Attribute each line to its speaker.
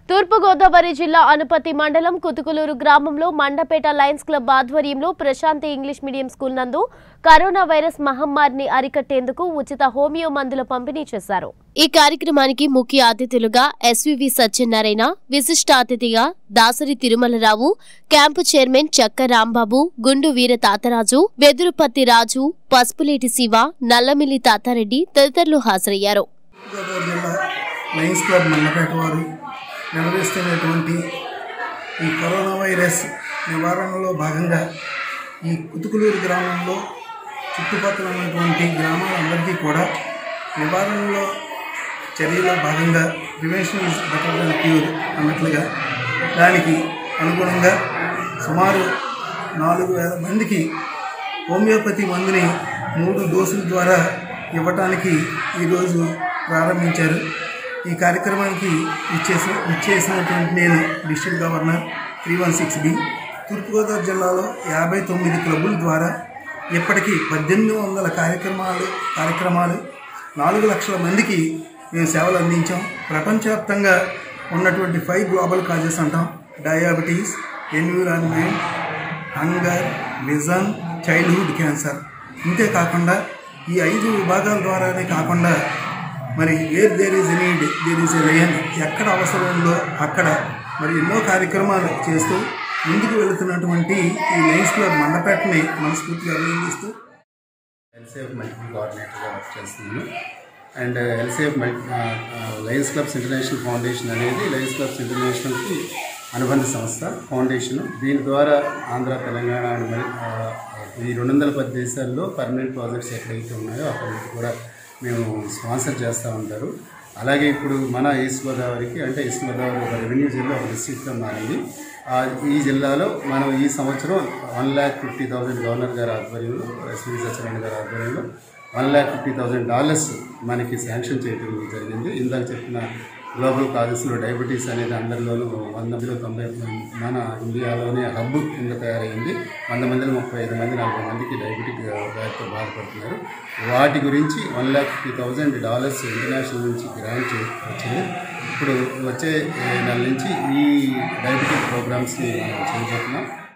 Speaker 1: తూర్పుగోదావరి జిల్లా అనుపతి మండలం కుతుకులూరు గ్రామంలో మండపేట లయన్స్ క్లబ్ ఆధ్వర్యంలో ప్రశాంతి ఇంగ్లీష్ మీడియం స్కూల్ నందు కరోనా వైరస్ మహమ్మారిని అరికట్టేందుకు ఉచిత హోమియో మందుల పంపిణీ చేశారు ఈ కార్యక్రమానికి ముఖ్య అతిథులుగా ఎస్వివి సత్యనారాయణ విశిష్ట అతిథిగా దాసరి తిరుమలరావు క్యాంపు చైర్మన్ చక్క రాంబాబు గుండు వీర తాతరాజు వెదురుపత్తి రాజు పసుపులేటి శివ నల్లమిల్లి తాతారెడ్డి తదితరులు హాజరయ్యారు
Speaker 2: గోదావరి జిల్లా లయన్స్ క్లబ్ మండపేట వారు నిర్వహిస్తున్నటువంటి ఈ కరోనా వైరస్ నివారణలో భాగంగా ఈ కుతుకులూరు గ్రామంలో చుట్టుపక్కల ఉన్నటువంటి గ్రామాలందరికీ కూడా నివారణలో చర్యలో భాగంగా prevention is better then cure అన్నట్లుగా దానికి అనుగుణంగా సుమారు నాలుగు వేల మందికి హోమియోపతి మందుని మూడు డోసుల ద్వారా ఇవ్వటానికి ఈరోజు ప్రారంభించారు ఈ కార్యక్రమానికి ఇచ్చేసి ఇచ్చేసినటువంటి నేను district governor three one six B తూర్పుగోదావరి జిల్లాలో యాభై తొమ్మిది క్లబ్బుల ద్వారా ఇప్పటికీ పద్దెనిమిది వందల కార్యక్రమాలు కార్యక్రమాలు నాలుగు లక్షల మందికి మేము సేవలు అందించాం ప్రపంచవ్యాప్తంగా ఉన్నటువంటి ఫైవ్ గ్లోబల్ కాజెస్ అంటాం diabetes environment hunger vision childhood cancer ఇంతే కాకుండా ఈ ఐదు విభాగాల ద్వారానే కాకుండా మరి where there is need there is a lion ఎక్కడ అవసరం ఉందో అక్కడ మరి ఎన్నో కార్యక్రమాలు చేస్తూ ముందుకు వెళుతున్నటువంటి ఈ లయన్స్ క్లబ్ మండపేటని మనస్ఫూర్తిగా అభినందిస్తూ
Speaker 3: ఎల్సేఫ్ మల్టిపుల్ కోఆర్డినేటర్గా వర్క్ చేస్తున్నాను and LCIF multi lions clubs international foundation అనేది లయన్స్ క్లబ్స్ ఇంటర్నేషనల్కి అనుబంధ సంస్థ ఫౌండేషన్ దీని ద్వారా ఆంధ్ర తెలంగాణ అండ్ మల్- ఆ, ఈ రెండు వందల పది దేశాల్లో పర్మనెంట్ ప్రాజెక్ట్స్ ఎక్కడైతే ఉన్నాయో అక్కడికి కూడా మేము స్పాన్సర్ చేస్తూ ఉంటారు అలాగే ఇప్పుడు మన ఈస్ట్ గోదావరికి అంటే ఈస్ట్ గోదావరి ఒక రెవెన్యూ జిల్లా ఒక డిస్ట్రిక్ట్గా మారింది ఆ, ఈ జిల్లాలో మనం ఈ సంవత్సరం one lakh fifty thousand governor గారి ఆధ్వర్యంలో ఎస్వి సత్యనారాయణ గారి ఆధ్వర్యంలో one lakh fifty thousand dollars మనకి శాంక్షన్ చేయడం జరిగింది ఇందాక చెప్పిన గ్లోబల్ కాజెస్లో డయాబెటీస్ అనేది అందరిలోనూ వంద మందిలో తొంభై మన ఇండియాలోనే హబ్ కింద తయారైంది వంద మందిలో ముప్పై ఐదు మంది నలభై మందికి డయాబెటిక్ వ్యాధితో బాధపడుతున్నారు వాటి గురించి one lakh fifty thousand dollars international నుంచి గ్రాంట్ వచ్చింది ఇప్పుడు వచ్చే ఏ, నెల నుంచి ఈ డయాబెటిక్ ప్రోగ్రామ్స్ని మనం చేయబోతున్నాం